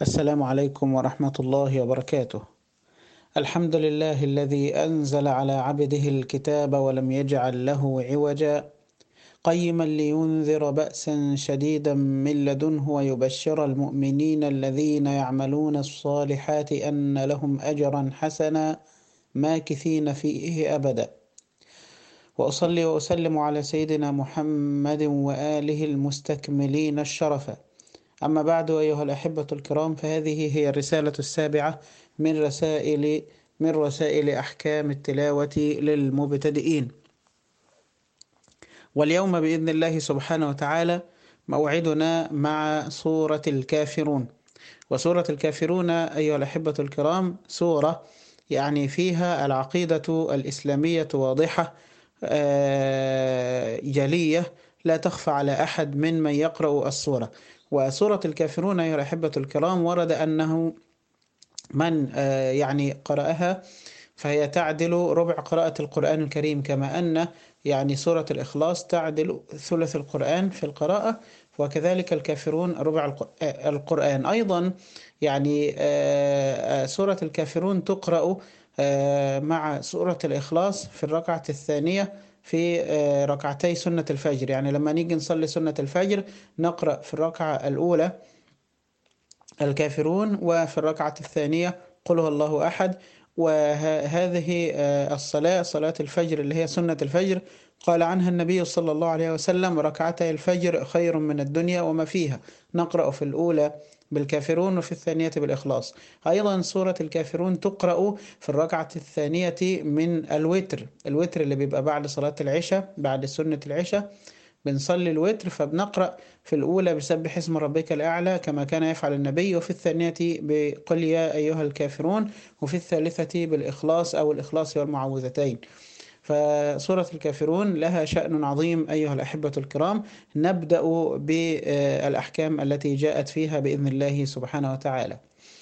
السلام عليكم ورحمة الله وبركاته. الحمد لله الذي أنزل على عبده الكتاب ولم يجعل له عوجا قيما لينذر بأسا شديدا من لدنه ويبشر المؤمنين الذين يعملون الصالحات أن لهم أجرا حسنا ماكثين فيه أبدا. وأصلي وأسلم على سيدنا محمد وآله المستكملين الشرفا. أما بعد أيها الأحبة الكرام فهذه هي الرسالة السابعة من رسائل من رسائل أحكام التلاوة للمبتدئين. واليوم بإذن الله سبحانه وتعالى موعدنا مع سورة الكافرون. وسورة الكافرون أيها الأحبة الكرام سورة يعني فيها العقيدة الإسلامية واضحة جلية لا تخفى على أحد من من يقرأ السورة. وسورة الكافرون أيها الأحبة الكرام ورد أنه من يعني قرأها فهي تعدل ربع قراءة القرآن الكريم كما أن يعني سورة الإخلاص تعدل ثلث القرآن في القراءة وكذلك الكافرون ربع القرآن أيضا يعني سورة الكافرون تقرأ مع سورة الإخلاص في الركعة الثانية في ركعتي سنة الفجر يعني لما نيجي نصلي سنة الفجر نقرأ في الركعة الأولى الكافرون وفي الركعة الثانية قل هو الله أحد وهذه الصلاة صلاة الفجر اللي هي سنة الفجر قال عنها النبي صلى الله عليه وسلم ركعتي الفجر خير من الدنيا وما فيها نقرأ في الأولى بالكافرون وفي الثانية بالإخلاص أيضا سورة الكافرون تقرأ في الركعة الثانية من الوتر الوتر اللي بيبقى بعد صلاة العشاء بعد سنة العشاء بنصلي الوتر فبنقرأ في الأولى بسبح اسم ربك الأعلى كما كان يفعل النبي وفي الثانية بقل يا أيها الكافرون وفي الثالثة بالإخلاص أو الإخلاص والمعوذتين فسورة الكافرون لها شأن عظيم أيها الأحبة الكرام نبدأ بالأحكام التي جاءت فيها بإذن الله سبحانه وتعالى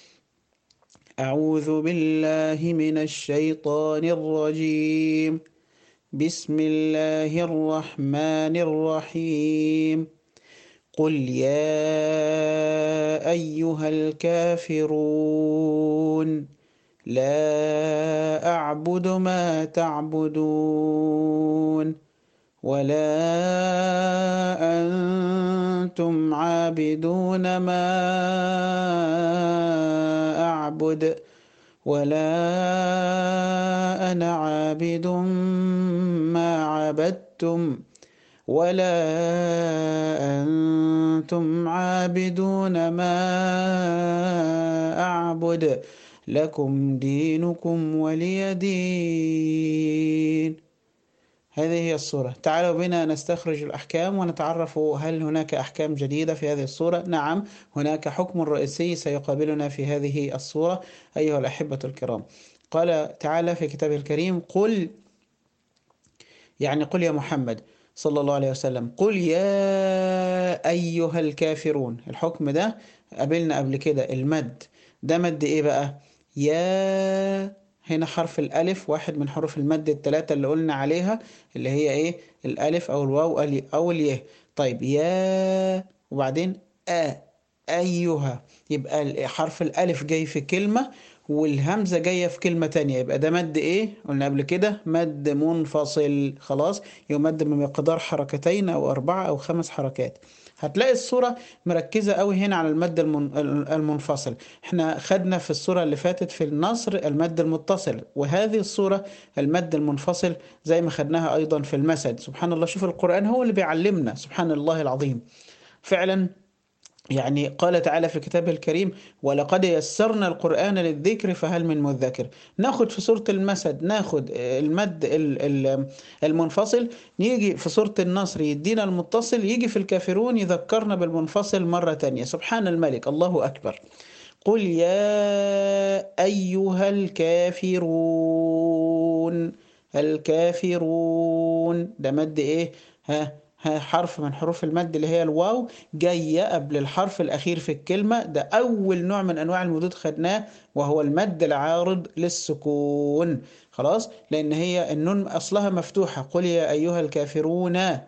أعوذ بالله من الشيطان الرجيم بسم الله الرحمن الرحيم قل يا أيها الكافرون لا أعبد ما تعبدون ولا أنتم عابدون ما أعبد ولا أنا عابد ما عبدتم ولا أنتم عابدون ما أعبد لكم دينكم ولي دين هذه هي الصورة تعالوا بنا نستخرج الأحكام ونتعرف هل هناك أحكام جديدة في هذه الصورة نعم هناك حكم رئيسي سيقابلنا في هذه الصورة أيها الأحبة الكرام قال تعالى في كتابه الكريم قل يعني قل يا محمد صلى الله عليه وسلم قل يا أيها الكافرون الحكم ده قابلنا قبل كده المد ده مد إيه بقى يا هنا حرف الألف واحد من حروف المد الثلاثة اللي قلنا عليها اللي هي إيه الألف أو الواو أو الياء طيب يا وبعدين أ أيها يبقى حرف الألف جاي في كلمة والهمزة جاية في كلمة تانية يبقى ده مد إيه قلنا قبل كده مد منفصل خلاص يمد بمقدار حركتين أو أربعة أو خمس حركات هتلاقي الصورة مركزة قوي هنا على المد المنفصل احنا خدنا في الصورة اللي فاتت في النصر المد المتصل وهذه الصورة المد المنفصل زي ما خدناها أيضا في المسد سبحان الله شوف القرآن هو اللي بيعلمنا سبحان الله العظيم فعلا يعني قال تعالى في كتابه الكريم ولقد يسرنا القرآن للذكر فهل من مذكر ناخد في سورة المسد ناخد المد المنفصل يجي في سورة النصر يدينا المتصل يجي في الكافرون يذكرنا بالمنفصل مرة تانية سبحان الملك الله أكبر قل يا أيها الكافرون الكافرون ده مد إيه ها حرف من حروف المد اللي هي الواو جاية قبل الحرف الأخير في الكلمة ده أول نوع من أنواع المدود خدناه وهو المد العارض للسكون خلاص لأن هي النون أصلها مفتوحة قل يا أيها الكافرون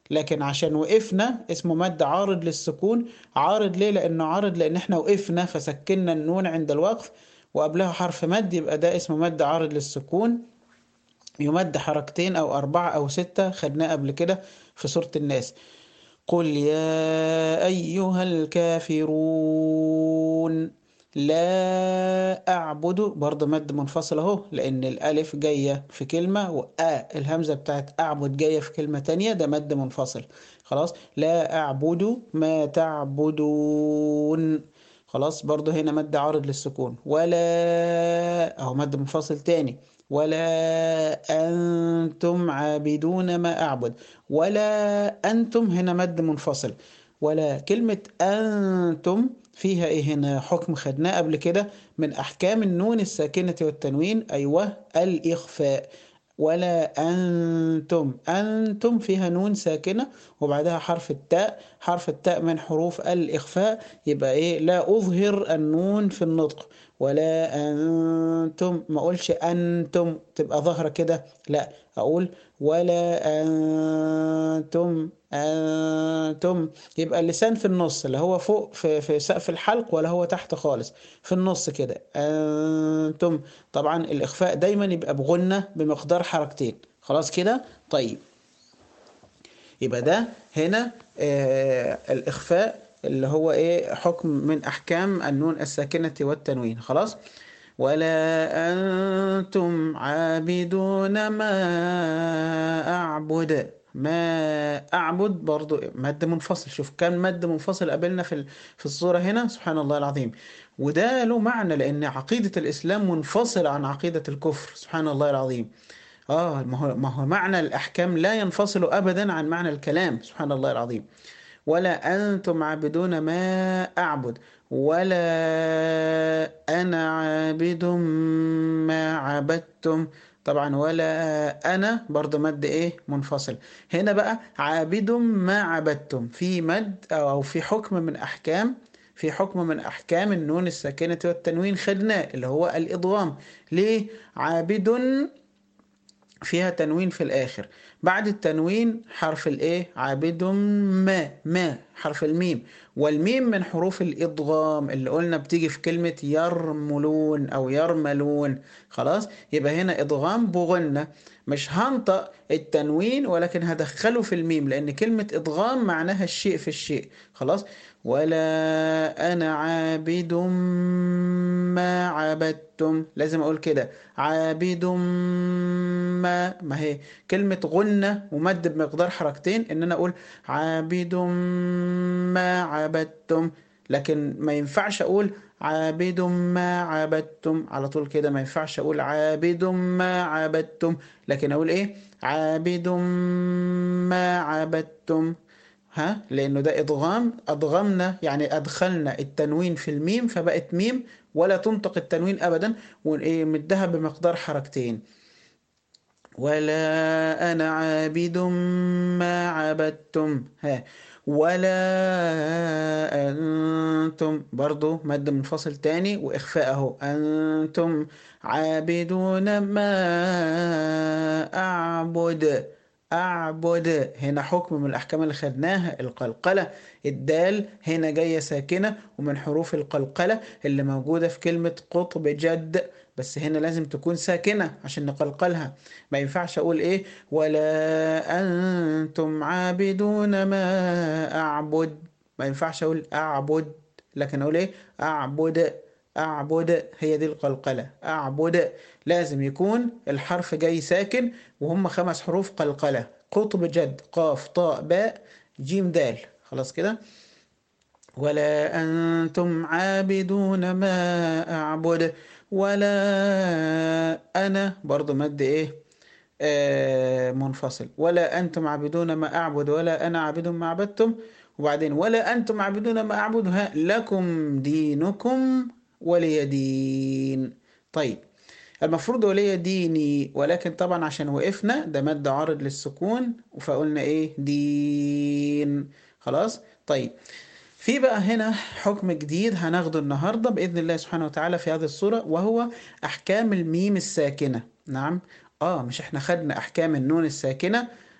لكن عشان وقفنا اسمه مد عارض للسكون عارض ليه لانه عارض لان احنا وقفنا فسكننا النون عند الوقف وقبلها حرف مد يبقى ده اسمه مد عارض للسكون يمد حركتين او اربعة او ستة خدناه قبل كده في سورة الناس قل يا ايها الكافرون لا أعبد برضه مد منفصل أهو لأن الألف جاية في كلمة وآ الهمزة بتاعت أعبد جاية في كلمة تانية ده مد منفصل خلاص لا أعبد ما تعبدون خلاص برضه هنا مد عارض للسكون ولا أهو مد منفصل تاني ولا أنتم عابدون ما أعبد ولا أنتم هنا مد منفصل ولا كلمة أنتم فيها ايه هنا حكم خدناه قبل كده من احكام النون الساكنة والتنوين ايوه الاخفاء ولا أنتم أنتم فيها نون ساكنة وبعدها حرف التاء حرف التاء من حروف الإخفاء يبقى إيه لا أظهر النون في النطق ولا أنتم ما أقولش أنتم تبقى ظاهرة كده لا أقول ولا أنتم أنتم يبقى اللسان في النص لا هو فوق في, في سقف الحلق ولا هو تحت خالص في النص كده أنتم طبعا الإخفاء دايما يبقى بغنة بمقدار حركتين خلاص كده طيب يبقى ده هنا آه الإخفاء اللي هو إيه حكم من أحكام النون الساكنة والتنوين خلاص ولا أنتم عابدون ما أعبد ما أعبد برضو مد منفصل شوف كان مد منفصل قابلنا في في الصورة هنا سبحان الله العظيم وده له معنى لأن عقيدة الإسلام منفصلة عن عقيدة الكفر سبحان الله العظيم آه ما هو, ما هو معنى الأحكام لا ينفصل أبدا عن معنى الكلام سبحان الله العظيم ولا أنتم عابدون ما أعبد ولا أنا عابد ما عبدتم طبعا ولا أنا برضه مد إيه منفصل هنا بقى عابد ما عبدتم في مد أو في حكم من أحكام في حكم من أحكام النون الساكنة والتنوين خدناه اللي هو الإضغام ليه عابد فيها تنوين في الآخر بعد التنوين حرف الايه عابد ما ما حرف الميم والميم من حروف الادغام اللي قلنا بتيجي في كلمة يرملون او يرملون خلاص يبقى هنا ادغام بغنة مش هنطق التنوين ولكن هدخله في الميم لان كلمة ادغام معناها الشيء في الشيء خلاص ولا انا عابد ما عبدتم لازم اقول كده عابد ما ما هي كلمة غنة ومد بمقدار حركتين ان انا اقول عابد ما عبدتم لكن ما ينفعش اقول عابد ما عبدتم على طول كده ما ينفعش اقول عابد ما عبدتم لكن اقول ايه عابد ما عبدتم ها لانه ده ادغام ادغمنا يعني ادخلنا التنوين في الميم فبقت ميم ولا تنطق التنوين ابدا ومدها بمقدار حركتين ولا انا عابد ما عبدتم ها ولا أنتم برضو مد منفصل تاني وإخفاء أهو أنتم عابدون ما أعبد أعبد هنا حكم من الأحكام اللي خدناها القلقلة الدال هنا جاية ساكنة ومن حروف القلقلة اللي موجودة في كلمة قطب جد بس هنا لازم تكون ساكنة عشان نقلقلها ما ينفعش أقول إيه ولا أنتم عابدون ما أعبد ما ينفعش أقول أعبد لكن أقول إيه أعبد أعبد هي دي القلقلة أعبد لازم يكون الحرف جاي ساكن وهم خمس حروف قلقلة قطب جد قاف طاء باء جيم دال خلاص كده ولا أنتم عابدون ما أعبد ولا أنا برضو مد إيه آه منفصل ولا أنتم عابدون ما أعبد ولا أنا عابد ما عبدتم وبعدين ولا أنتم عابدون ما أعبد ها لكم دينكم ولي دين طيب المفروض ولي ديني ولكن طبعا عشان وقفنا ده مد عارض للسكون فقلنا ايه دين خلاص طيب في بقى هنا حكم جديد هناخده النهارده باذن الله سبحانه وتعالى في هذه الصوره وهو احكام الميم الساكنه نعم اه مش احنا خدنا احكام النون الساكنه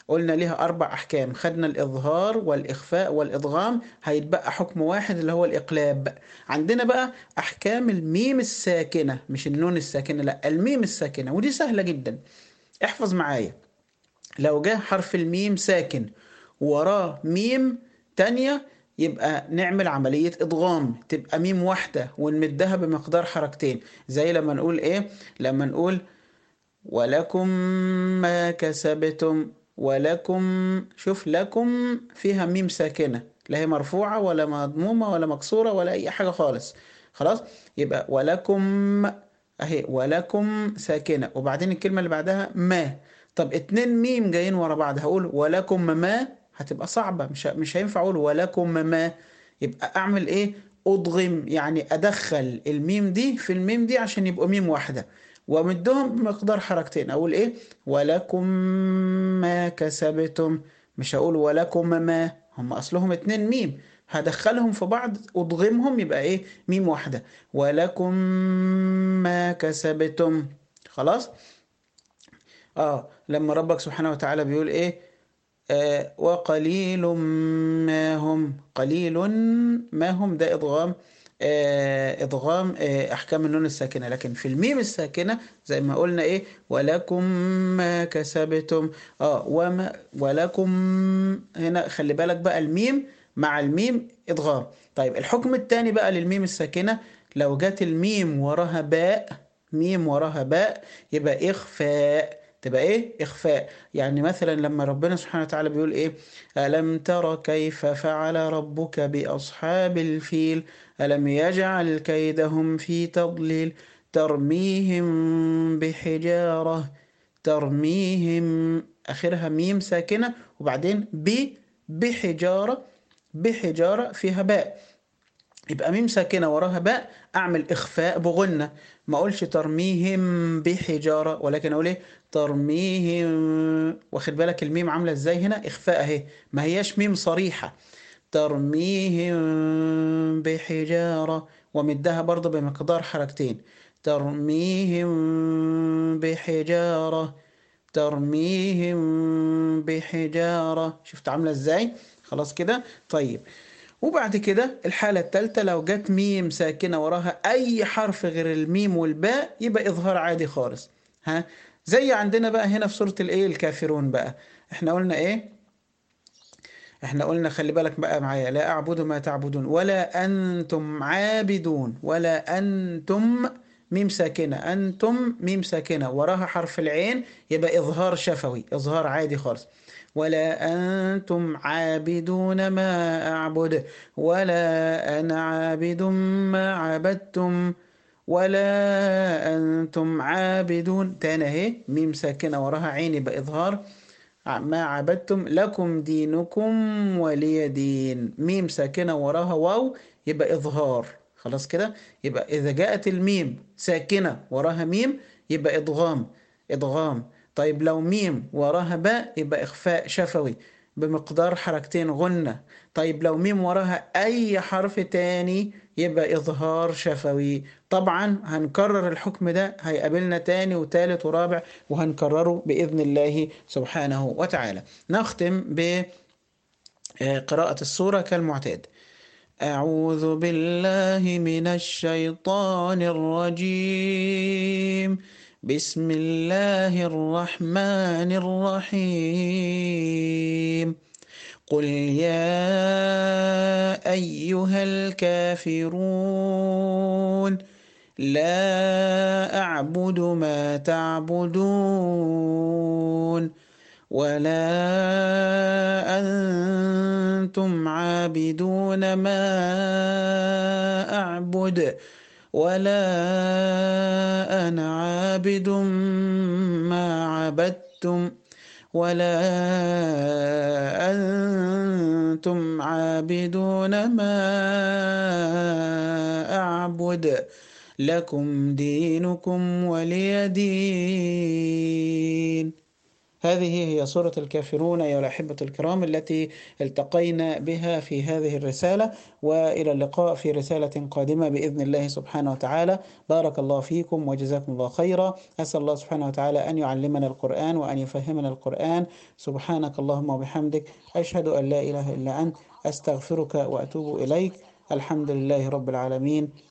قلنا ليها أربع أحكام خدنا الإظهار والإخفاء والإدغام هيتبقى حكم واحد اللي هو الإقلاب عندنا بقى أحكام الميم الساكنة مش النون الساكنة لا الميم الساكنة ودي سهلة جدا احفظ معايا لو جه حرف الميم ساكن وراه ميم تانية يبقى نعمل عملية إدغام تبقى ميم واحدة ونمدها بمقدار حركتين زي لما نقول إيه لما نقول ولكم ما كسبتم ولكم شوف لكم فيها ميم ساكنة لا هي مرفوعة ولا مضمومة ولا مكسورة ولا أي حاجة خالص خلاص يبقى ولكم أهي ولكم ساكنة وبعدين الكلمة اللي بعدها ما طب اتنين ميم جايين ورا بعض هقول ولكم ما هتبقى صعبة مش مش هينفع اقول ولكم ما يبقى اعمل ايه ادغم يعني ادخل الميم دي في الميم دي عشان يبقوا ميم واحدة وامدهم بمقدار حركتين اقول ايه ولكم ما كسبتم مش هقول ولكم ما هم اصلهم اتنين ميم هدخلهم في بعض ادغمهم يبقى ايه ميم واحدة ولكم ما كسبتم خلاص اه لما ربك سبحانه وتعالى بيقول ايه آه وقليل ما هم قليل ما هم ده ادغام آه ادغام آه احكام النون الساكنه لكن في الميم الساكنه زي ما قلنا ايه ولكم ما كسبتم اه وما ولكم هنا خلي بالك بقى الميم مع الميم ادغام طيب الحكم الثاني بقى للميم الساكنه لو جت الميم وراها باء ميم وراها باء يبقى اخفاء تبقى ايه اخفاء يعني مثلا لما ربنا سبحانه وتعالى بيقول ايه الم تر كيف فعل ربك باصحاب الفيل الم يجعل كيدهم في تضليل ترميهم بحجاره ترميهم اخرها ميم ساكنه وبعدين ب بحجاره بحجاره فيها باء يبقى ميم ساكنه وراها باء اعمل اخفاء بغنه ما اقولش ترميهم بحجاره ولكن اقول ايه ترميهم واخد بالك الميم عامله ازاي هنا اخفاء اهي ما هياش ميم صريحه ترميهم بحجاره ومدها برضه بمقدار حركتين ترميهم بحجاره ترميهم بحجاره شفت عامله ازاي خلاص كده طيب وبعد كده الحالة الثالثة لو جت ميم ساكنة وراها أي حرف غير الميم والباء يبقى إظهار عادي خالص ها زي عندنا بقى هنا في سورة الإيه الكافرون بقى إحنا قلنا إيه إحنا قلنا خلي بالك بقى معايا لا أعبد ما تعبدون ولا أنتم عابدون ولا أنتم ميم ساكنة أنتم ميم ساكنة وراها حرف العين يبقى إظهار شفوي إظهار عادي خالص ولا أنتم عابدون ما أعبد ولا أنا عابد ما عبدتم ولا أنتم عابدون تاني اهي ميم ساكنة وراها عين يبقى إظهار ما عبدتم لكم دينكم ولي دين ميم ساكنة وراها واو يبقى إظهار خلاص كده يبقى إذا جاءت الميم ساكنة وراها ميم يبقى إدغام إدغام طيب لو ميم وراها باء يبقى إخفاء شفوي بمقدار حركتين غنة طيب لو ميم وراها أي حرف تاني يبقى إظهار شفوي طبعا هنكرر الحكم ده هيقابلنا تاني وتالت ورابع وهنكرره بإذن الله سبحانه وتعالى نختم بقراءة السورة كالمعتاد أعوذ بالله من الشيطان الرجيم بسم الله الرحمن الرحيم قل يا أيها الكافرون لا أعبد ما تعبدون ولا أنتم عابدون ما أعبد ولا أنا عابد ما عبدتم ولا أنتم عابدون ما أعبد لكم دينكم ولي دين هذه هي سورة الكافرون أيها الأحبة الكرام التي التقينا بها في هذه الرسالة وإلى اللقاء في رسالة قادمة بإذن الله سبحانه وتعالى بارك الله فيكم وجزاكم الله خيرا أسأل الله سبحانه وتعالى أن يعلمنا القرآن وأن يفهمنا القرآن سبحانك اللهم وبحمدك أشهد أن لا إله إلا أنت أستغفرك وأتوب إليك الحمد لله رب العالمين